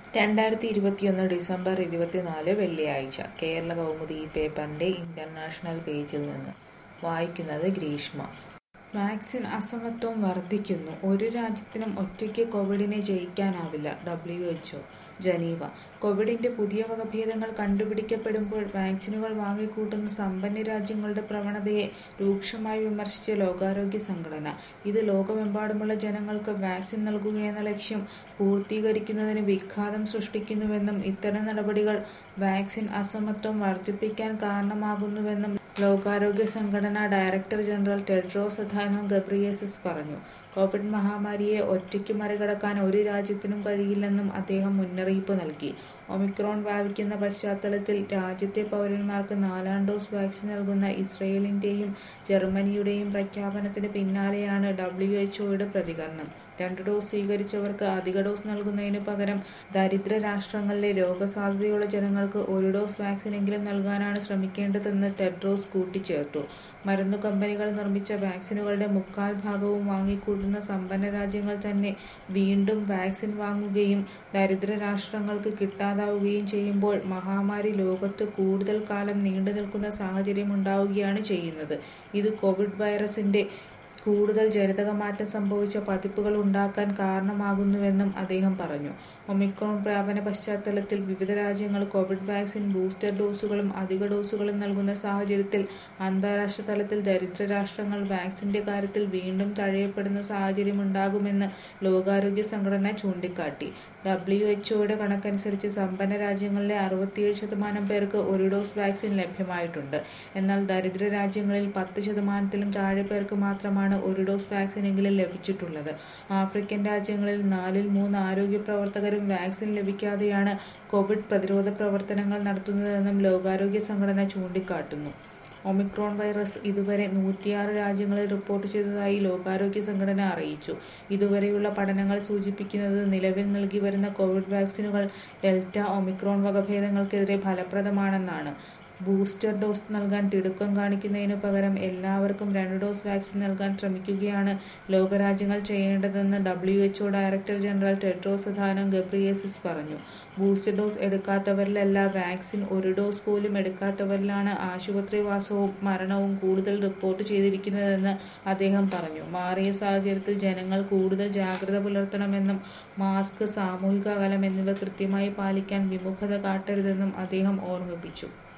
രണ്ടായിരത്തി ഇരുപത്തിയൊന്ന് ഡിസംബർ ഇരുപത്തിനാല് വെള്ളിയാഴ്ച കേരള കൗമുദി ഈ പേപ്പറിന്റെ ഇന്റർനാഷണൽ പേജിൽ നിന്ന് വായിക്കുന്നത് ഗ്രീഷ്മ വാക്സിൻ അസമത്വം വർദ്ധിക്കുന്നു ഒരു രാജ്യത്തിനും ഒറ്റയ്ക്ക് കോവിഡിനെ ജയിക്കാനാവില്ല ഡബ്ല്യു എച്ച്ഒ ജനീവ കോവിഡിന്റെ പുതിയ വകഭേദങ്ങൾ കണ്ടുപിടിക്കപ്പെടുമ്പോൾ വാക്സിനുകൾ വാങ്ങിക്കൂട്ടുന്ന സമ്പന്ന രാജ്യങ്ങളുടെ പ്രവണതയെ രൂക്ഷമായി വിമർശിച്ച ലോകാരോഗ്യ സംഘടന ഇത് ലോകമെമ്പാടുമുള്ള ജനങ്ങൾക്ക് വാക്സിൻ നൽകുകയെന്ന ലക്ഷ്യം പൂർത്തീകരിക്കുന്നതിന് വിഘാതം സൃഷ്ടിക്കുന്നുവെന്നും ഇത്തരം നടപടികൾ വാക്സിൻ അസമത്വം വർദ്ധിപ്പിക്കാൻ കാരണമാകുന്നുവെന്നും ലോകാരോഗ്യ സംഘടന director general Tedros Adhanom Ghebreyesus പറഞ്ഞു കോവിഡ് മഹാമാരിയെ ഒറ്റയ്ക്ക് മറികടക്കാൻ ഒരു രാജ്യത്തിനും കഴിയില്ലെന്നും അദ്ദേഹം മുന്നറിയിപ്പ് നൽകി ഒമിക്രോൺ വ്യാപിക്കുന്ന പശ്ചാത്തലത്തിൽ രാജ്യത്തെ പൗരന്മാർക്ക് നാലാം ഡോസ് വാക്സിൻ നൽകുന്ന ഇസ്രയേലിന്റെയും ജർമ്മനിയുടെയും പ്രഖ്യാപനത്തിന് പിന്നാലെയാണ് ഡബ്ല്യു എച്ച്ഒയുടെ പ്രതികരണം രണ്ട് ഡോസ് സ്വീകരിച്ചവർക്ക് അധിക ഡോസ് നൽകുന്നതിന് പകരം ദരിദ്ര രാഷ്ട്രങ്ങളിലെ രോഗസാധ്യതയുള്ള ജനങ്ങൾക്ക് ഒരു ഡോസ് വാക്സിനെങ്കിലും നൽകാനാണ് ശ്രമിക്കേണ്ടതെന്ന് ടെഡ്രോസ് കൂട്ടിച്ചേർത്തു മരുന്നു കമ്പനികൾ നിർമ്മിച്ച വാക്സിനുകളുടെ മുക്കാൽ ഭാഗവും വാങ്ങിക്കൂട്ടുന്ന സമ്പന്ന രാജ്യങ്ങൾ തന്നെ വീണ്ടും വാക്സിൻ വാങ്ങുകയും ദരിദ്ര രാഷ്ട്രങ്ങൾക്ക് കിട്ടാതാവുകയും ചെയ്യുമ്പോൾ മഹാമാരി ലോകത്ത് കൂടുതൽ കാലം നീണ്ടു നിൽക്കുന്ന സാഹചര്യം ഉണ്ടാവുകയാണ് ചെയ്യുന്നത് ഇത് കോവിഡ് വൈറസിന്റെ കൂടുതൽ ജനിതകമാറ്റം സംഭവിച്ച പതിപ്പുകൾ ഉണ്ടാക്കാൻ കാരണമാകുന്നുവെന്നും അദ്ദേഹം പറഞ്ഞു ഒമിക്രോൺ വ്യാപന പശ്ചാത്തലത്തിൽ വിവിധ രാജ്യങ്ങൾ കോവിഡ് വാക്സിൻ ബൂസ്റ്റർ ഡോസുകളും അധിക ഡോസുകളും നൽകുന്ന സാഹചര്യത്തിൽ അന്താരാഷ്ട്ര തലത്തിൽ ദരിദ്ര രാഷ്ട്രങ്ങൾ വാക്സിന്റെ കാര്യത്തിൽ വീണ്ടും തഴയപ്പെടുന്ന സാഹചര്യമുണ്ടാകുമെന്ന് ലോകാരോഗ്യ സംഘടന ചൂണ്ടിക്കാട്ടി ഡബ്ല്യു എച്ച്ഒയുടെ കണക്കനുസരിച്ച് സമ്പന്ന രാജ്യങ്ങളിലെ അറുപത്തിയേഴ് ശതമാനം പേർക്ക് ഒരു ഡോസ് വാക്സിൻ ലഭ്യമായിട്ടുണ്ട് എന്നാൽ ദരിദ്ര രാജ്യങ്ങളിൽ പത്ത് ശതമാനത്തിലും താഴെ പേർക്ക് മാത്രമാണ് ഒരു ഡോസ് വാക്സിനെങ്കിലും ലഭിച്ചിട്ടുള്ളത് ആഫ്രിക്കൻ രാജ്യങ്ങളിൽ നാലിൽ മൂന്ന് ആരോഗ്യ പ്രവർത്തകരും വാക്സിൻ ലഭിക്കാതെയാണ് കോവിഡ് പ്രതിരോധ പ്രവർത്തനങ്ങൾ നടത്തുന്നതെന്നും ലോകാരോഗ്യ സംഘടന ചൂണ്ടിക്കാട്ടുന്നു ഒമിക്രോൺ വൈറസ് ഇതുവരെ നൂറ്റിയാറ് രാജ്യങ്ങളിൽ റിപ്പോർട്ട് ചെയ്തതായി ലോകാരോഗ്യ സംഘടന അറിയിച്ചു ഇതുവരെയുള്ള പഠനങ്ങൾ സൂചിപ്പിക്കുന്നത് നിലവിൽ നൽകി വരുന്ന കോവിഡ് വാക്സിനുകൾ ഡെൽറ്റ ഒമിക്രോൺ വകഭേദങ്ങൾക്കെതിരെ ഫലപ്രദമാണെന്നാണ് ബൂസ്റ്റർ ഡോസ് നൽകാൻ തിടുക്കം കാണിക്കുന്നതിനു പകരം എല്ലാവർക്കും രണ്ട് ഡോസ് വാക്സിൻ നൽകാൻ ശ്രമിക്കുകയാണ് ലോകരാജ്യങ്ങൾ ചെയ്യേണ്ടതെന്ന് W H O director general Tedros Adhanom Ghebreyesus പറഞ്ഞു ബൂസ്റ്റർ ഡോസ് എടുക്കാത്തവരിലല്ല വാക്സിൻ ഒരു ഡോസ് പോലും എടുക്കാത്തവരിലാണ് ആശുപത്രിവാസവും മരണവും കൂടുതൽ റിപ്പോർട്ട് ചെയ്തിരിക്കുന്നതെന്ന് അദ്ദേഹം പറഞ്ഞു മാറിയ സാഹചര്യത്തിൽ ജനങ്ങൾ കൂടുതൽ ജാഗ്രത പുലർത്തണമെന്നും മാസ്ക് സാമൂഹിക അകലം എന്നിവ കൃത്യമായി പാലിക്കാൻ വിമുഖത കാട്ടരുതെന്നും അദ്ദേഹം ഓർമ്മിപ്പിച്ചു